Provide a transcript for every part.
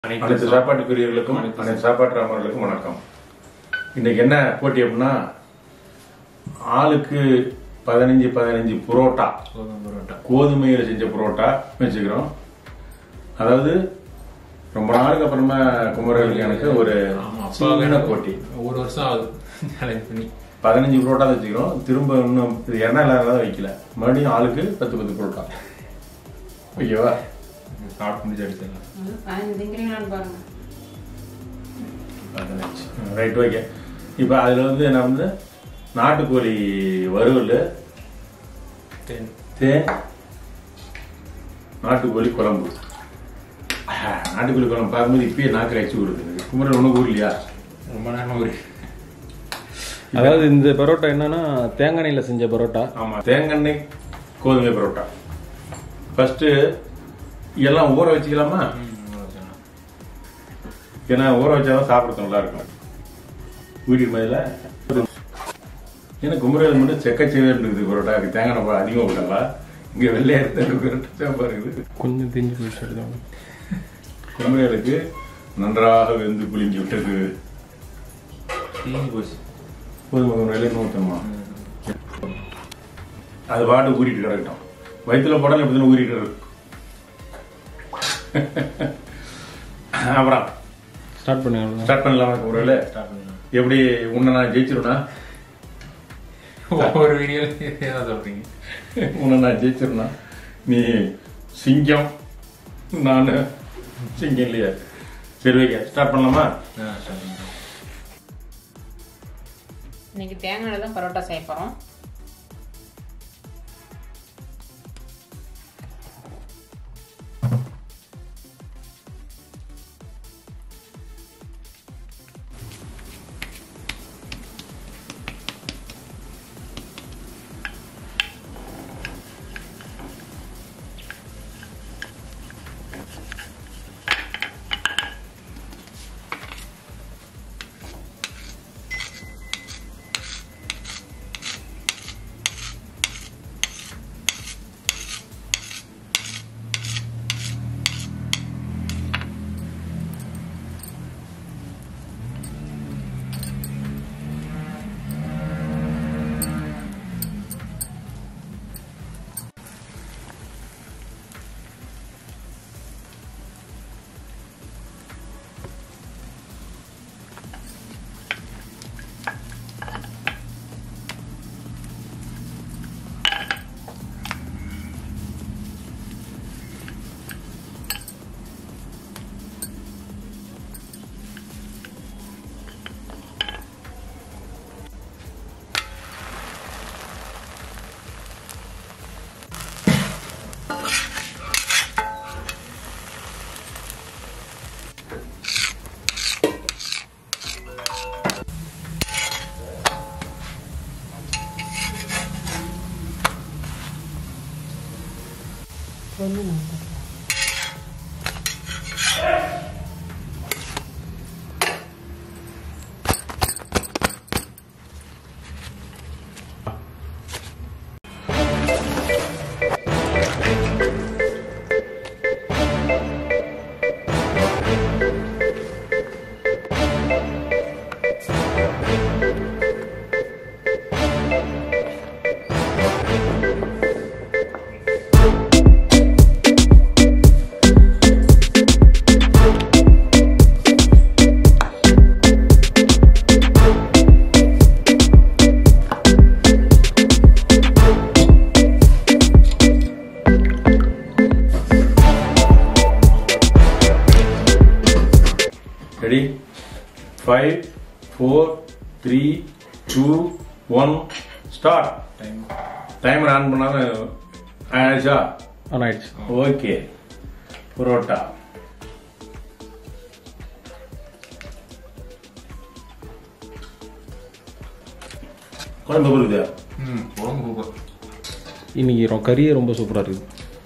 அனைத்து சாப்பாட்டு பிரியர்களுக்கும் அனைத்து சாப்பாட்டு ராமர்களுக்கும் வணக்கம் இன்னைக்கு என்ன போட்டி அப்படின்னா ஆளுக்கு பதினஞ்சு பதினஞ்சு புரோட்டா கோதுமை பரோட்டா கோதுமையில செஞ்ச புரோட்டா வச்சுக்கிறோம் அதாவது ரொம்ப நாளுக்கு அப்புறமா குமரர்களுக்கு எனக்கு ஒரு ஆமா, அப்பா சின்ன வேணும். போட்டி ஒரு வருஷம் ஆகுது கலெக்ட் பண்ணி பதினஞ்சு புரோட்டா தான் வச்சுக்கிறோம் திரும்ப இன்னும் இது எண்ணெய் இல்லாத வைக்கல மறுபடியும் ஆளுக்கு பத்து பத்து புரோட்டா ஓகேவா ஸ்டார்ட் பண்ணி அடிச்சிடலாம் பதினஞ்சு திங்கிறீங்களான்னு பாருங்க பதினஞ்சு ரைட் ஓகே இப்போ அதில் வந்து நான் வந்து நாட்டுக்கோழி வறுவல் டென் தேன் நாட்டுக்கோழி குழம்பு ஆ, நாட்டுக்கோழி குழம்பு பார்க்கும்போது இப்பயே நாக்கு அடிச்சு கொடுக்குது குமரன் ஒன்று ஊர்லையா ரொம்ப நேரம் ஒரு அதாவது இந்த பரோட்டா என்னன்னா தேங்காய் எண்ணெயில செஞ்ச பரோட்டா ஆமாம் தேங்காய் கோதுமை பரோட்டா ஃபஸ்ட்டு எல்லாம் ஊற வச்சுக்கலாமா ஏன்னா ஊற வச்சாதான் சாப்பிட்றது நல்லா இருக்கும் வீட்டுக்கு மேல ஏன்னா குமரல் மட்டும் செக்கச்சேவே இருக்குது பரோட்டா தேங்காய் எண்ணெய் அதிகமாக விடலாம் இங்கே வெள்ளையா எடுத்து பரோட்டா சாப்பாடு இருக்குது கொஞ்சம் திஞ்சு போயிட்டு குமரலுக்கு நன்றாக வெந்து புளிஞ்சு விட்டது தீஞ்சு போச்சு கோதுமை குமரையில நூற்றமா அது பாட்டு ஊறிட்டு கிடக்கட்டும் வயிற்றுல போடாலும் எப்படி ஊறிட்டு இருக்கு அப்புறம் ஸ்டார்ட் பண்ணுங்க ஸ்டார்ட் பண்ணலாமா குமரல ஸ்டார்ட் பண்ணலாம் எப்படி உன்னை நான் ஜெயிச்சிருனா ஒவ்வொரு வீடியோ தான் சொல்றீங்க உன்னை நான் ஜெயிச்சிருனா நீ சிங்கம் நான் சிங்கம் இல்லையா சரி வைக்க ஸ்டார்ட் பண்ணலாமா ஆ ஸ்டார்ட் பண்ணலாம் இன்னைக்கு தேங்காய் தான் பரோட்டா செய்ய போகிறோம் ready five four three two one start time timer on பண்ணாலும் ஆயிடுச்சா ஆன் ஆயிடுச்சு ஓகே புரோட்டா குழம்பு புரியுது ம் குழம்பு சூப்பர் இன்னைக்கு ரொ- கறியே ரொம்ப சூப்பரா இருக்கு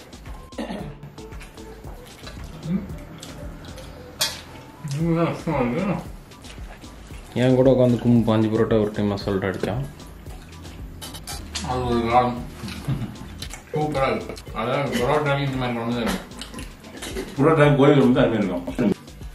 என் கூட உட்காந்து கும் பாஞ்சு பரோட்டா ஒரு டைம் மசாலா அடிச்சான் அது ஒரு காலம் சூப்பராக இருக்கு அதான் பரோட்டாலையும் இந்த மாதிரி குழம்பு தான் இருக்கு புரோட்டா கோயில் வந்து அது மாதிரி இருக்கும்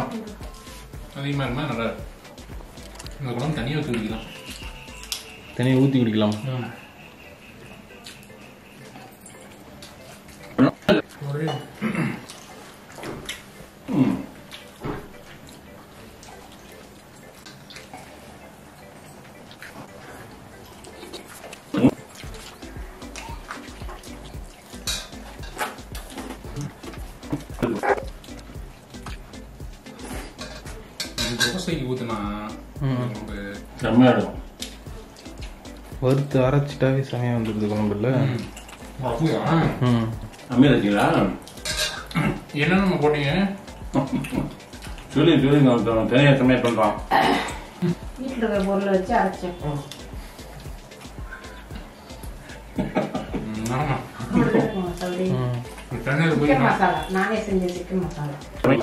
காரம் அதிகமாக இருக்குமா நல்லா இருக்கு இந்த குழம்பு தனியாக வச்சு குடிக்கலாம் தனியாக ஊற்றி குடிக்கலாம் ஒரே ம். இது தோசைக்கு ஊற்றுனா குழம்பு செம்மையா இருக்கும் வறுத்து அரைச்சிட்டாவே சமயம் வந்துடுது குழம்புல ம். அப்படியா ம் அம்மையா இருக்கீங்களா என்ன நம்ம போட்டீங்க சொல்லி சொல்லி நான் தனியாக சமையல் பண்றான் வீட்டில் இருக்கிற பொருளை வச்சு அரைச்சேன் ம், ஆமா சொல்லி ம் தண்ணியில் போய் சிக்கன் மசாலா நானே செஞ்ச சிக்கன் மசாலா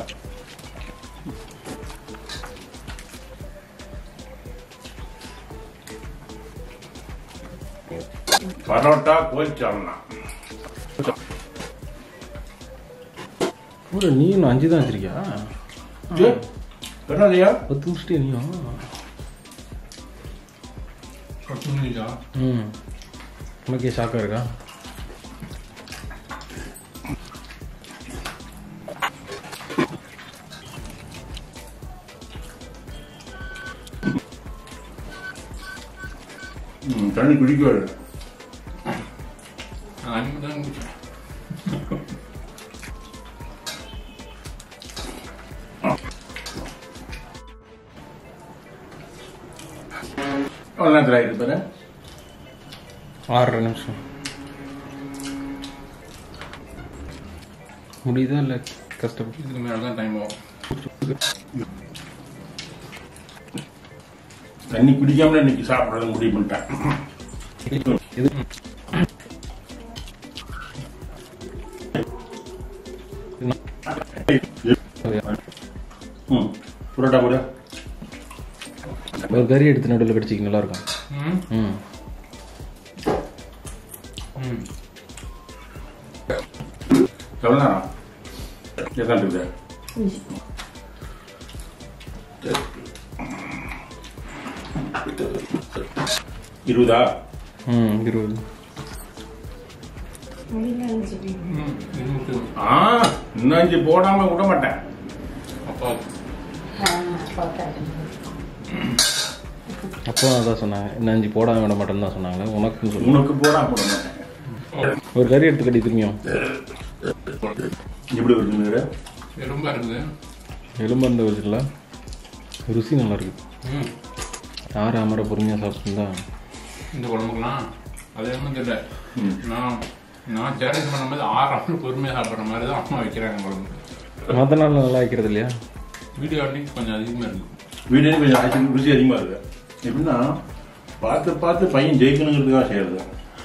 பரோட்டா கோழிச்சால்னா ஒரு நீ இன்னும் அஞ்சு தான் வச்சிருக்கியா என்னதையா பத்து முடிச்சிட்டே நீயும் பத்து நிமிஷா ம் உனக்கே ஷாக்காக இருக்கா ம், தண்ணி குடிக்க வருது நான் அஞ்சு தான் குடிச்சேன் எவ்வளோ நேரத்தில் ஆயிருக்கு பாரு ஆறரை நிமிஷம் முடியுதா இல்லை கஷ்டப்பட்டு இதுக்கு மேலே தான் டைம் ஆகும் தண்ணி குடிக்காமல இன்னைக்கு சாப்பிட்றது முடிவு பண்ணிட்டேன் இது ம் புரோட்டா கூட ஒரு கறி எடுத்து நடுவில் கடிச்சிக்க நல்லா இருக்கும் ம் ம் ம் எவ்வளோ நேரம் எதான் இருக்குது இருபதா ம் இருபது முடியல இருந்துச்சு ம் இது மட்டும் ஆ இன்னும் அஞ்சு போடாம விட மாட்டேன் அப்பா அப்போ அதான் சொன்னாங்க இன்னும் அஞ்சு போடாம விட மாட்டேன்னு தான் சொன்னாங்க உனக்கும் சொல்லு உனக்கு போடாம விட மாட்டேன் ஒரு கறி எடுத்து கட்டி திரும்பியும் எப்படி வருதுங்கிற ரொம்ப இருக்குது எலும்பந்த வச்சுல ருசி நல்லா இருக்கு ம் யார் அமர பொறுமையாக சாப்பிட்டுருந்தா இந்த குழம்புக்குலாம் அது ஒன்றும் தெரியல ம். நான் நான் சேலஞ்ச் பண்ணும்போது ஆறு ஆண்டு பொறுமையாக சாப்பிட்ற மாதிரி தான் அம்மா வைக்கிறாங்க குழம்பு மற்ற நாள் நல்லா வைக்கிறது இல்லையா வீடியோ அன்னைக்கு கொஞ்சம் அதிகமாக இருக்குது வீடே கொஞ்சம் ஆச்சு ருசி அதிகமா இருக்கு எப்படின்னா பார்த்து பார்த்து பையன் ஜெயிக்கணுங்கிறதுக்காக செய்யறது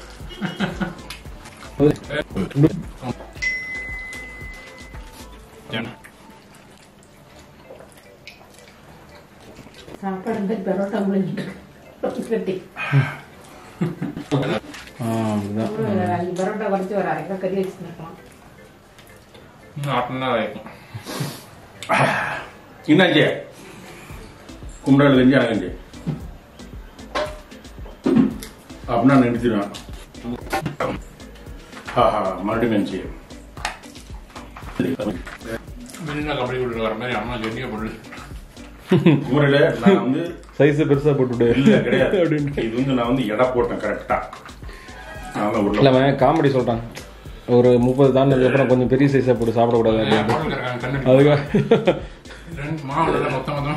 சாப்பாடு வந்து பரோட்டா முடிஞ்சிட்டு கட்டி ஆ அப்படிதான் ஒரு அஞ்சு பரோட்டா குறைச்சி ஒரு அரை கிலோ கறி வச்சுருக்கலாம் இன்னும் ஆட்டம் தான் வைக்கும் என்னாச்சு கும்பிடாடு கஞ்சி அணகஞ்சி அப்படின்னா நிறுத்திடுவேன் ஆஹா மறுபடியும் கஞ்சி வெளியில் கபடி விட்டு வர மாதிரி அம்மா கெட்டியாக போட்டு குமரில நான் வந்து சைஸை பெருசாக போட்டுவிடு இல்ல கிடையாது இது வந்து நான் வந்து எடை போட்டேன் கரெக்டா நான் தான் உள்ள இல்லை அவன் காமெடி சொல்கிறான் ஒரு முப்பது தாண்டதுக்கு அப்புறம் கொஞ்சம் பெரிய சைஸாக போட்டு சாப்பிடக்கூடாது அப்படின்னு போட்டு இருக்காங்க கண்ணு அதுக்காக ரெண்டு மாவு எல்லாம் மொத்தம் மொத்தம்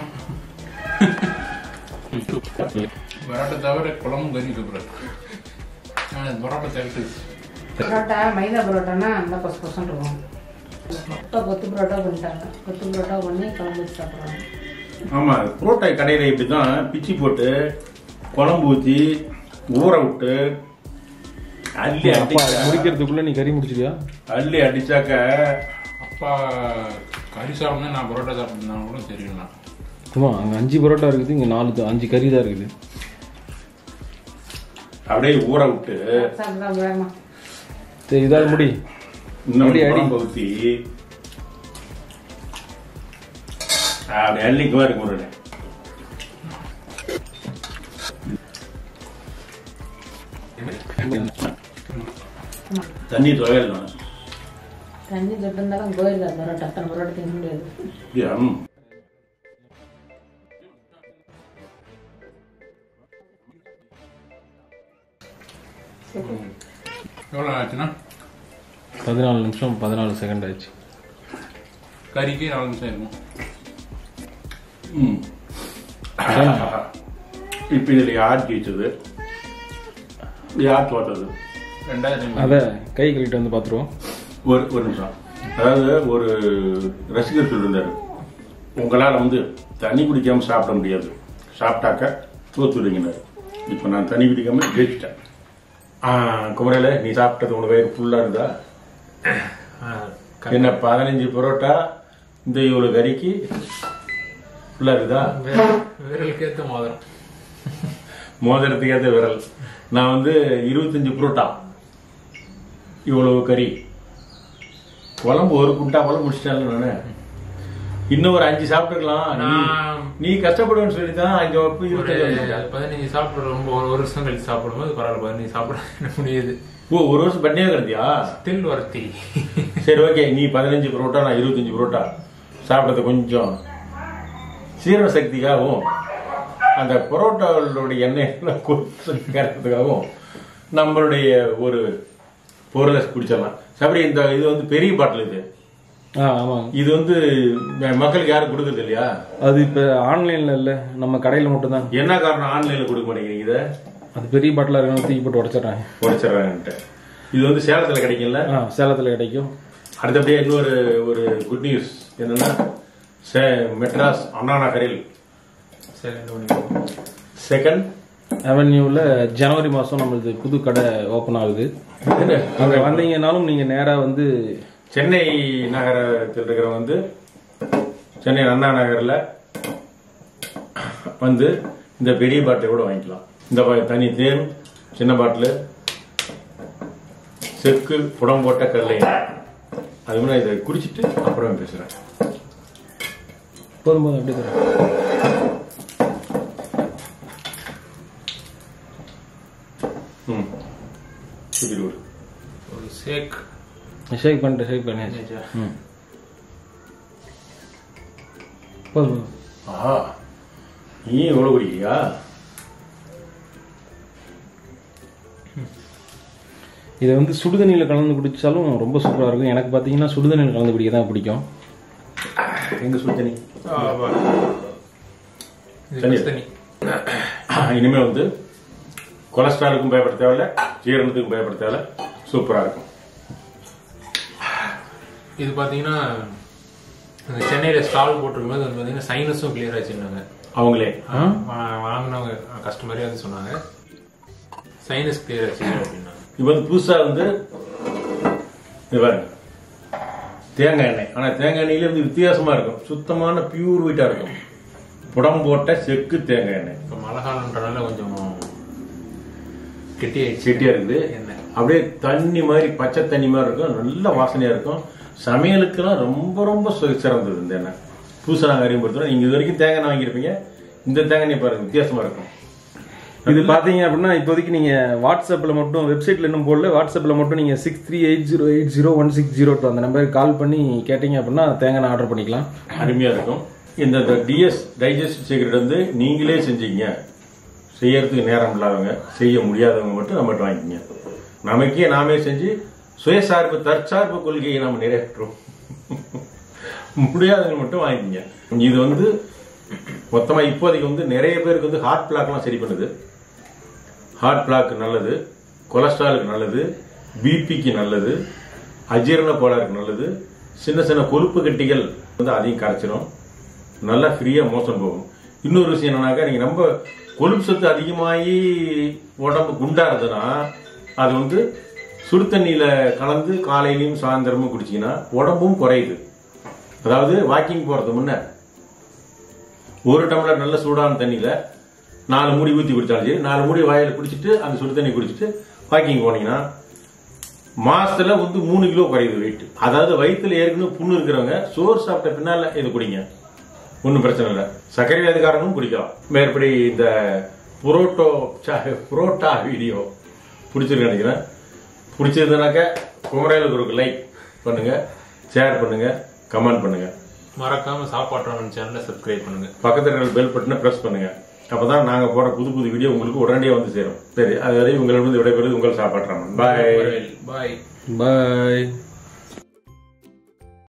பரோட்டா தவிர குழம்பு கறி சூப்பர் பரோட்டா சேர்த்து பரோட்டா மைதா பரோட்டானா நல்லா கொசு கொசன்னு இருக்கும் இப்போ கொத்து பரோட்டா பண்ணிட்டாங்க கொத்து பரோட்டா பண்ணி குழம்பு வச்சு சாப்பிட்றாங்க ஆமா புரோட்டா கடையில இப்படிதான் பிச்சி போட்டு குழம்பு ஊத்தி ஊற விட்டு அள்ளி அப்பா அடிச்சா முடிக்கிறதுக்குள்ள நீ கறி முடிச்சிட்டியா அள்ளி அடிச்சாக்க அப்பா கறி சாப்பிட்னா நான் பரோட்டா சாப்பிட்னா கூட தெரியல சும்மா அங்கே அஞ்சு பரோட்டா இருக்குது இங்கே நாலு தான் அஞ்சு கறி தான் இருக்குது அப்படியே ஊற விட்டு சாப்பிட்டா வேகமா சரி இதாவது முடி இன்னும் அடி, அடி. குழம்பு ஊத்தி அப்படி அள்ளிக்குவா இருக்கு முருகன் தண்ணி துவையல் நான் தண்ணி தொட்டு இருந்தாலும் போயிருக்காது பரோட்டா அத்தனை பரோட்டா திங்க முடியாது அப்படியா? ம். எவ்வளோ ஆச்சுன்னா பதினாலு நிமிஷம் பதினாலு செகண்ட் ஆயிடுச்சு கறிக்கு நாலு நிமிஷம் இருக்கும் ம். இப்ப இதுல யார் ஜெயிச்சது யார் தோத்தது ரெண்டாயிரம் அதை கை கழுவிட்டு வந்து பார்த்துருவோம் ஒரு ஒரு நிமிஷம் அதாவது ஒரு ரசிகர் சொல்லியிருந்தாரு உங்களால் வந்து தண்ணி குடிக்காம சாப்பிட முடியாது சாப்பிட்டாக்க தோத்துடுங்கன்னாரு இப்போ நான் தண்ணி குடிக்காம ஜெயிச்சிட்டேன் ஆ, குமரேல நீ சாப்பிட்டது உனக்கு வயிறு ஃபுல்லாக இருந்தா என்ன பதினஞ்சு பரோட்டா இந்த இவ்வளோ கறிக்கு ஃபுல்லாக இருக்குதா விரலுக்கு ஏற்ற மோதிரம் மோதிரத்துக்கு ஏற்ற விரல் நான் வந்து இருபத்தஞ்சு புரோட்டா இவ்வளவு கறி குழம்பு ஒரு குண்டா போல முடிச்சிட்டால நானு இன்னும் ஒரு அஞ்சு சாப்பிட்டுக்கலாம் நீ- நான் நீ கஷ்டப்படுவேன்னு சொல்லி தான் அஞ்சு வப்பு ஒரு இருபத்தஞ்சு வந்தேன். பதினஞ்சு சாப்பிட ரொம்ப ஒரு ஒரு வருஷம் கழிச்சு சாப்பிடும்போது பரவாயில்ல பதினஞ்சு சாப்பிட முடியுது ஓ ஒரு வருஷம் பண்ணியே கிடந்தியா தில் வரத்தி சரி ஓகே நீ பதினஞ்சு புரோட்டா நான் இருபத்தஞ்சு புரோட்டா சாப்பிட்றது கொஞ்சம் சீரண சக்திக்காகவும் அந்த புரோட்டாவோட எண்ணெய் கரைக்கிறதுக்காகவும் நம்மளுடைய ஒரு பொருளை குடிச்சிடலாம் சபரி இந்த இது வந்து பெரிய பாட்டில் இது ஆ ஆமாங்க இது வந்து ம- மக்களுக்கு யாரும் கொடுக்கறது இல்லையா அது இப்போ ஆன்லைனில் இல்லை நம்ம கடையில் மட்டும்தான் என்ன காரணம் ஆன்லைன்ல கொடுக்க மாட்டேங்கிறீங்க இதை அது பெரிய பாட்டிலாக இருக்கணும் தூக்கி போட்டு உடச்சிட்றாங்க உடைச்சிடுறாங்கன்ட்டு இது வந்து சேலத்துல கிடைக்கும்ல ஆ சேலத்தில் கிடைக்கும் அடுத்தபடியே இன்னொரு ஒரு குட் நியூஸ் என்னன்னா சே- மெட்ராஸ் அண்ணா நகரில் சரி ரெண்டு மணிக்கு செகண்ட் அவென்யூவில் ஜனவரி மாதம் நம்மளுது புது கடை ஓப்பன் ஆகுது அங்கே வந்தீங்கன்னாலும் நீங்கள் நேராக வந்து சென்னை நகரத்தில் இருக்கிற வந்து சென்னை அண்ணா நகர்ல வந்து இந்த பெரிய பாட்டில் கூட வாங்கிக்கலாம் இந்த பா- தனி தேன் சின்ன பாட்டில் செக்கு புடம் போட்ட கடலை அது முன்னாடி இதை குடிச்சிட்டு அப்புறம் பேசுறேன் போதும் போதும் அப்படியே தரேன் ம் இப்படி ஒரு ஒரு சேக் ஷேக் பண்ணிட்டு ஷேக் பண்ணியாச்சு ம் போதும் போதும் ஆஹா நீ எவ்வளவு குடிக்கிறியா இதை வந்து சுடுதண்ணியில் கலந்து குடிச்சாலும் ரொம்ப சூப்பராக இருக்கும் எனக்கு பார்த்தீங்கன்னா சுடுதண்ணியில் கலந்து குடிக்க தான் பிடிக்கும் எங்க சுத்தனி இது தண்ணி. தண்ணி இனிமே வந்து கொலஸ்ட்ராலுக்கும் பயப்பட தேவையில்ல ஜீரணத்துக்கும் பயப்பட தேவையில்ல சூப்பரா இருக்கும் இது பாத்தீங்கன்னா அந்த சென்னையில ஸ்டால் போட்டிருக்கும்போது வந்து பாத்தீங்கன்னா சைனஸும் கிளியர் ஆச்சுன்னாங்க அவங்களே வா- வாங்கினவங்க கஸ்டமரே வந்து சொன்னாங்க சைனஸ் கிளியர் ஆச்சு அப்படின்னாங்க இப்போ வந்து புதுசா வந்து இது பாருங்க தேங்காய் எண்ணெய் ஆனா தேங்காய் எண்ணெயில வந்து வித்தியாசமா இருக்கும் சுத்தமான பியூர் வீட்டா இருக்கும் புடம் போட்ட செக்கு தேங்காய் எண்ணெய் இப்போ மழை காலம்ன்றனால கொஞ்சம் கெட்டியாயிடுச்சு செட்டியா இருக்குது எண்ணெய் அப்படியே தண்ணி மாதிரி பச்சை தண்ணி மாதிரி இருக்கும் நல்ல வாசனையா இருக்கும் சமையலுக்கெல்லாம் ரொம்ப ரொம்ப சு- சிறந்தது இந்த எண்ணெய் புதுசாக நாங்கள் அறிமுகப்படுத்துறோம் நீங்க இது வரைக்கும் தேங்காய் எண்ணெய் வாங்கியிருப்பீங்க இந்த தேங்காய் எண்ணெய் பாருங்க வித்தியாசமா இருக்கும் இது பார்த்தீங்க அப்படின்னா இப்போதைக்கு நீங்கள் வாட்ஸ்அப்பில் மட்டும் வெப்சைட்டில் இன்னும் போடல வாட்ஸ்அப்பில் மட்டும் நீங்கள் six three eight zero eight zero one six zero two அந்த நம்பருக்கு கால் பண்ணி கேட்டிங்க அப்படின்னா தேங்காய் ஆர்டர் பண்ணிக்கலாம் அருமையா இருக்கும் இந்த டிஎஸ் டைஜஸ்ட் சீக்கிரட் வந்து நீங்களே செஞ்சீங்க செய்யறதுக்கு நேரம் இல்லாதவங்க செய்ய முடியாதவங்க மட்டும் நம்மகிட்ட வாங்கிக்கங்க நமக்கே நாமே செஞ்சு சுயசார்பு தற்சார்பு கொள்கையை நம்ம நிறைவேற்றுறோம் முடியாதவங்க மட்டும் வாங்கிக்கங்க இது வந்து மொத்தமா இப்போதைக்கு வந்து நிறைய பேருக்கு வந்து ஹார்ட் பிளாக்லாம் சரி பண்ணுது ஹார்ட் பிளாக் நல்லது கொலஸ்ட்ராலுக்கு நல்லது பிபிக்கு நல்லது அஜீரண கோளாறுக்கு நல்லது சின்ன சின்ன கொழுப்பு கட்டிகள் வந்து அதையும் கரைச்சிரும் நல்லா ஃப்ரீயா மோசம் போகும் இன்னொரு விஷயம் என்னன்னாக்கா நீங்க ரொம்ப கொழுப்பு சத்து அதிகமாகி உடம்பு குண்டா இருந்ததுன்னா அது வந்து சுடு தண்ணியில கலந்து காலையிலயும் சாயந்தரமும் குடிச்சீங்கன்னா உடம்பும் குறையுது அதாவது வாக்கிங் போறது முன்ன ஒரு டம்ளர் நல்ல சூடான தண்ணியில நாலு மூடி ஊத்தி குடிச்சாலும் சரி நாலு மூடி வாயில குடிச்சிட்டு அந்த சுடு தண்ணி குடிச்சிட்டு வாக்கிங் போனீங்கன்னா மாசத்துல வந்து மூணு கிலோ குறையுது வெயிட் அதாவது வயிற்றுல ஏற்கனவே புண்ணு இருக்கிறவங்க சோறு சாப்பிட்ட பின்னால இது குடிங்க ஒன்றும் பிரச்சனை இல்லை சர்க்கரை வியாதிக்காரங்களும் குடிக்கலாம் மேற்படி இந்த புரோட்டோ சா- புரோட்டா வீடியோ பிடிச்சிருக்கு நினைக்கிறேன் பிடிச்சிருந்தனாக்க குமரேலுக்கு ஒரு லைக் பண்ணுங்க ஷேர் பண்ணுங்க கமெண்ட் பண்ணுங்க மறக்காம சாப்பாட்டு சேனலை சப்ஸ்கிரைப் பண்ணுங்க பக்கத்தில் இருக்கிற பெல் பட்டனை பிரஸ் பண்ணுங்க அப்பதான் நாங்க போற புது புது வீடியோ உங்களுக்கு உடனடியாக வந்து சேரும் சரி அது வரை உங்களிடம் விடைபெறுவது உங்கள் சாப்பாட்டுறாமன் பாய் பாய் பாய்